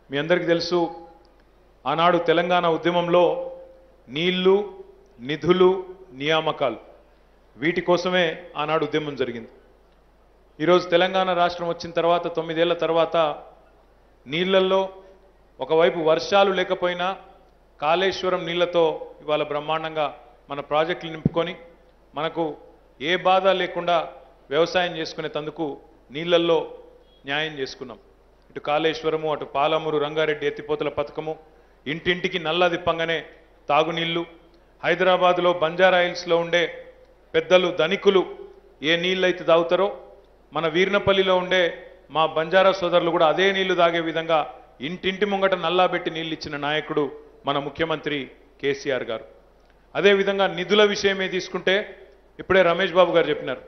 మీ అందరికీ తెలుసు ఆనాడు తెలంగాణ ఉద్యమంలో నీళ్లు నిధులు నియామకాలు వీటి కోసమే ఆనాడు ఉద్యమం జరిగింది ఈరోజు తెలంగాణ రాష్ట్రం వచ్చిన తర్వాత తొమ్మిదేళ్ల తర్వాత నీళ్లల్లో ఒకవైపు వర్షాలు లేకపోయినా కాళేశ్వరం నీళ్లతో ఇవాళ బ్రహ్మాండంగా మన ప్రాజెక్టులు నింపుకొని మనకు ఏ బాధ లేకుండా వ్యవసాయం చేసుకునే తందుకు నీళ్లల్లో న్యాయం చేసుకున్నాం ఇటు కాళేశ్వరము అటు పాలమూరు రంగారెడ్డి ఎత్తిపోతల పథకము ఇంటింటికి నల్ల దిప్పంగానే తాగునీళ్లు హైదరాబాదులో బంజారా హిల్స్లో ఉండే పెద్దలు ధనికులు ఏ నీళ్ళైతే తాగుతారో మన వీర్నపల్లిలో ఉండే మా బంజారా సోదరులు కూడా అదే నీళ్లు తాగే విధంగా ఇంటింటి ముంగట నల్లా పెట్టి నీళ్ళు ఇచ్చిన నాయకుడు మన ముఖ్యమంత్రి కేసీఆర్ గారు అదేవిధంగా నిధుల విషయమే తీసుకుంటే ఇప్పుడే రమేష్ బాబు గారు చెప్పినారు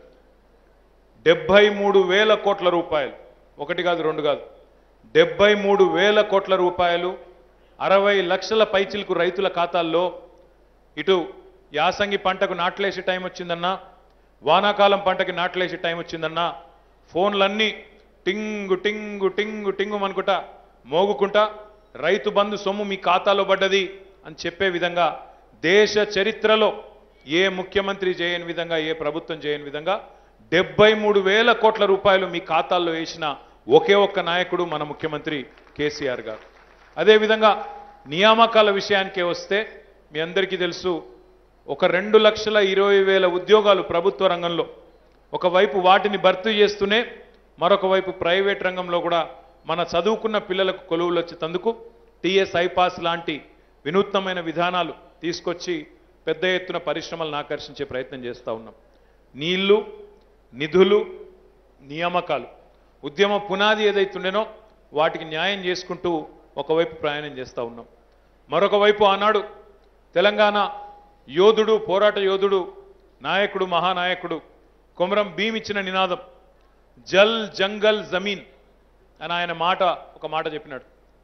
డెబ్బై మూడు వేల కోట్ల రూపాయలు ఒకటి కాదు రెండు కాదు డెబ్బై మూడు వేల కోట్ల రూపాయలు అరవై లక్షల పైచిలకు రైతుల ఖాతాల్లో ఇటు యాసంగి పంటకు నాట్లేసే టైం వచ్చిందన్నా వానాకాలం పంటకి నాట్లేసే టైం వచ్చిందన్నా ఫోన్లన్నీ టింగు టింగు టింగు టింగు అనుకుంటా మోగుకుంటా రైతు బంధు సొమ్ము మీ ఖాతాలో పడ్డది అని చెప్పే విధంగా దేశ చరిత్రలో ఏ ముఖ్యమంత్రి చేయని విధంగా ఏ ప్రభుత్వం చేయని విధంగా డెబ్బై మూడు వేల కోట్ల రూపాయలు మీ ఖాతాల్లో వేసిన ఒకే ఒక్క నాయకుడు మన ముఖ్యమంత్రి కేసీఆర్ గారు అదేవిధంగా నియామకాల విషయానికే వస్తే మీ అందరికీ తెలుసు ఒక రెండు లక్షల ఇరవై వేల ఉద్యోగాలు ప్రభుత్వ రంగంలో ఒకవైపు వాటిని భర్తీ చేస్తూనే మరొక వైపు ప్రైవేట్ రంగంలో కూడా మన చదువుకున్న పిల్లలకు కొలువులు వచ్చేందుకు టీఎస్ ఐపాస్ లాంటి వినూత్నమైన విధానాలు తీసుకొచ్చి పెద్ద ఎత్తున పరిశ్రమలను ఆకర్షించే ప్రయత్నం చేస్తూ ఉన్నాం నీళ్లు నిధులు నియామకాలు ఉద్యమ పునాది ఏదైతుండేనో వాటికి న్యాయం చేసుకుంటూ ఒకవైపు ప్రయాణం చేస్తూ ఉన్నాం మరొక వైపు ఆనాడు తెలంగాణ యోధుడు పోరాట యోధుడు నాయకుడు మహానాయకుడు కొమరం భీమ్ ఇచ్చిన నినాదం జల్ జంగల్ జమీన్ అని ఆయన మాట ఒక మాట చెప్పినాడు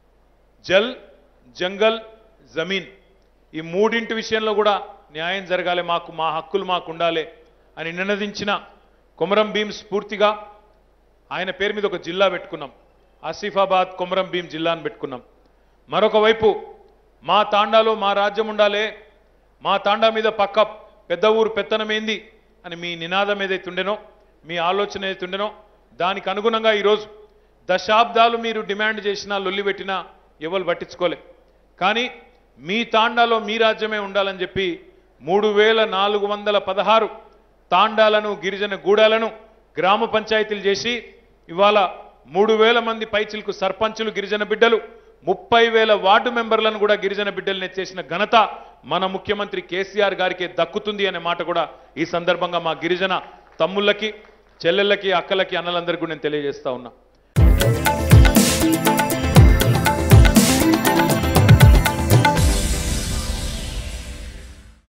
జల్ జంగల్ జమీన్ ఈ మూడింటి విషయంలో కూడా న్యాయం జరగాలి మాకు మా హక్కులు మాకు ఉండాలి అని నినదించిన కొమరం భీం స్ఫూర్తిగా ఆయన పేరు మీద ఒక జిల్లా పెట్టుకున్నాం ఆసిఫాబాద్ కొమరం భీం జిల్లాను పెట్టుకున్నాం మరొక వైపు మా తాండాలో మా రాజ్యం ఉండాలి మా తాండా మీద పక్క పెద్ద ఊరు పెత్తనమేంది అని మీ నినాదం ఏదైతే ఉండేనో మీ ఆలోచన ఏదైతే ఉండేనో దానికి అనుగుణంగా ఈరోజు దశాబ్దాలు మీరు డిమాండ్ చేసినా లొల్లి పెట్టినా ఎవరు పట్టించుకోలే కానీ మీ తాండాలో మీ రాజ్యమే ఉండాలని చెప్పి మూడు వేల నాలుగు వందల పదహారు తాండాలను గిరిజన గూడాలను గ్రామ పంచాయతీలు చేసి ఇవాళ మూడు వేల మంది పైచిలకు సర్పంచులు గిరిజన బిడ్డలు ముప్పై వేల వార్డు మెంబర్లను కూడా గిరిజన బిడ్డలను ఎత్తేసిన ఘనత మన ముఖ్యమంత్రి కేసీఆర్ గారికే దక్కుతుంది అనే మాట కూడా ఈ సందర్భంగా మా గిరిజన తమ్ముళ్ళకి చెల్లెళ్ళకి అక్కలకి అన్నలందరికీ కూడా నేను తెలియజేస్తా ఉన్నా